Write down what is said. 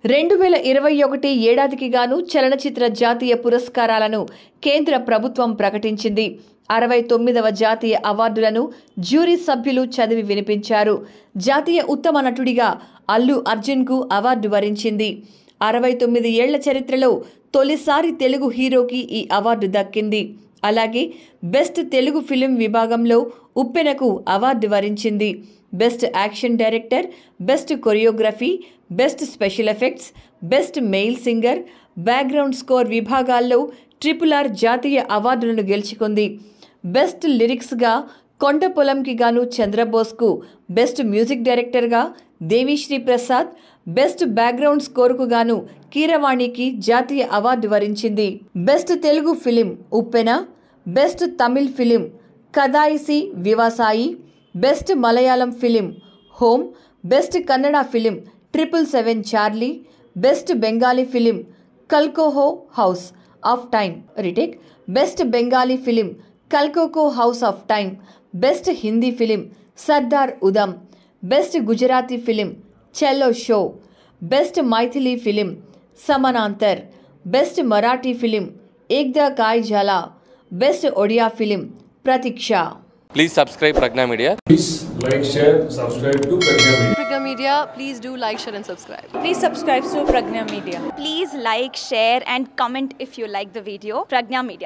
రెండు వేల ఇరవై ఒకటి ఏడాదికి గాను చలనచిత్ర జాతీయ పురస్కారాలను కేంద్ర ప్రభుత్వం ప్రకటించింది అరవై తొమ్మిదవ జాతీయ అవార్డులను జ్యూరీ సభ్యులు చదివి వినిపించారు జాతీయ ఉత్తమ నటుడిగా అల్లు అర్జున్కు అవార్డు వరించింది అరవై తొమ్మిది ఏళ్ల చరిత్రలో తొలిసారి తెలుగు హీరోకి ఈ అవార్డు దక్కింది అలాగే బెస్ట్ తెలుగు ఫిలిం విభాగంలో ఉప్పెనకు అవార్డు వరించింది best action director best choreography best special effects best male singer background score విభాగాల్లో ట్రిపుల్ ఆర్ జాతీయ అవార్డులను గెలుచుకుంది బెస్ట్ లిరిక్స్గా కొండ పొలంకి గాను చంద్రబోస్కు బెస్ట్ మ్యూజిక్ డైరెక్టర్గా దేవిశ్రీ ప్రసాద్ బెస్ట్ బ్యాక్గ్రౌండ్ స్కోర్కు గాను కీరవాణికి జాతీయ అవార్డు వరించింది best Telugu film Uppena best Tamil film కదాయిసి వివాసాయి best Malayalam film home best Kannada film triple seven Charlie best Bengali film కల్కోహో house of time రిటేక్ best Bengali film కల్కోకో house of time best Hindi film Sardar ఉదమ్ best Gujarati film చెల్లో show best Maithili film సమనాంతర్ best Marathi film ఏక్దా కాయ్ జలా best Odia film Pratiksha Please subscribe Pragna Media. Please like, share, subscribe to Pragya Media. Pragya Media, please do like, share, and subscribe. Please subscribe to Pragna Media. Please like, share, and comment if you like the video. Pragna Media.